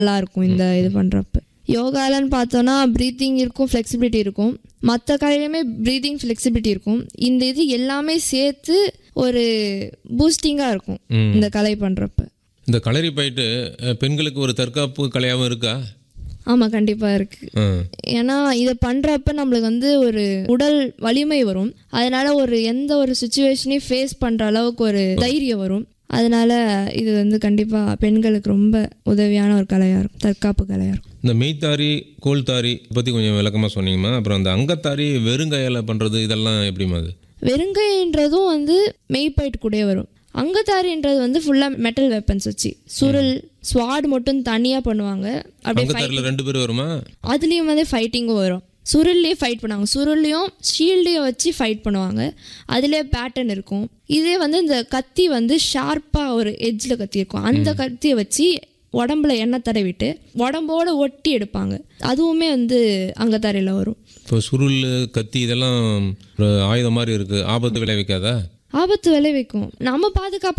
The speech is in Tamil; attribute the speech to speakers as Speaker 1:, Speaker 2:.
Speaker 1: நல்லா இருக்கும் இந்த இது பண்ணுறப்ப யோகாலன்னு பார்த்தோன்னா ப்ரீத்திங் இருக்கும் ஃப்ளெக்சிபிலிட்டி இருக்கும் மற்ற கலையிலுமே ப்ரீதிங் ஃப்ளெக்சிபிலிட்டி இருக்கும் இந்த இது எல்லாமே சேர்த்து ஒரு பூஸ்டிங்காக இருக்கும்
Speaker 2: ம்.
Speaker 1: இந்த கலை பண்ணுறப்ப
Speaker 2: இந்த களரி பயிட்டு அஹ், பெண்களுக்கு ஒரு தற்காப்பு கலையாகவும் இருக்கா
Speaker 1: ஆமாம் கண்டிப்பாக இருக்குது
Speaker 2: ஆ
Speaker 1: ஏன்னா இதை பண்ணுறப்ப நம்மளுக்கு வந்து ஒரு உடல் வலிமை வரும் அதனால ஒரு எந்த ஒரு சுச்சுவேஷனையும் ஃபேஸ் பண்ணுற அளவுக்கு ஒரு தைரியம் வரும் அதனால இது வந்து கண்டிப்பாக பெண்களுக்கு ரொம்ப உதவியான ஒரு கலையாக இருக்கும் தற்காப்பு கலையாக இருக்கும்
Speaker 2: இந்த மெய்த்தாரி கோல்தாரி பற்றி கொஞ்சம் விளக்கமாக சொன்னீங்கம்மா அப்புறம் அந்த அங்கத்தாரி வெறுங்கையால் பண்ணுறது இதெல்லாம் எப்படிம்மா அது
Speaker 1: வெறுங்கைன்றதும் வந்து மெய்பயிட்டு கூடயே வரும் அங்கத்தாரின்றது வந்து ஃபுல்லாக மெட்டல் வெப்பன்ஸ் வச்சு சுருள் ஸ்வாட் மட்டும் தனியாக பண்ணுவாங்க அப்படியே
Speaker 2: அங்கத்தாரில் ரெண்டு பேர் வருமா
Speaker 1: அதுலேயும் வந்து ஃபைட்டிங்கும் வரும் சுருள்லேயே ஃபைட் பண்ணுவாங்க சுருள்லேயும் ஷீல்டையும் வச்சு ஃபைட் பண்ணுவாங்க அதுலேயே பேட்டர்ன் இருக்கும் இதே வந்து இந்த கத்தி வந்து ஷார்ப்பாக ஒரு எட்ஜில் கத்தி இருக்கும் அந்த கத்தியை வச்சு உடம்புல எண்ணெய் தடவிட்டு உடம்போட ஒட்டி எடுப்பாங்க அதுவுமே வந்து அங்கத்தாரையில் வரும்
Speaker 2: இப்போ சுருள் கத்தி இதெல்லாம் ஒரு ஆயுதம் மாதிரி இருக்குது ஆபத்து விளைவிக்காதா
Speaker 1: ஆபத்து விளைவிக்கும் நம்ம பாதுகாப்பாக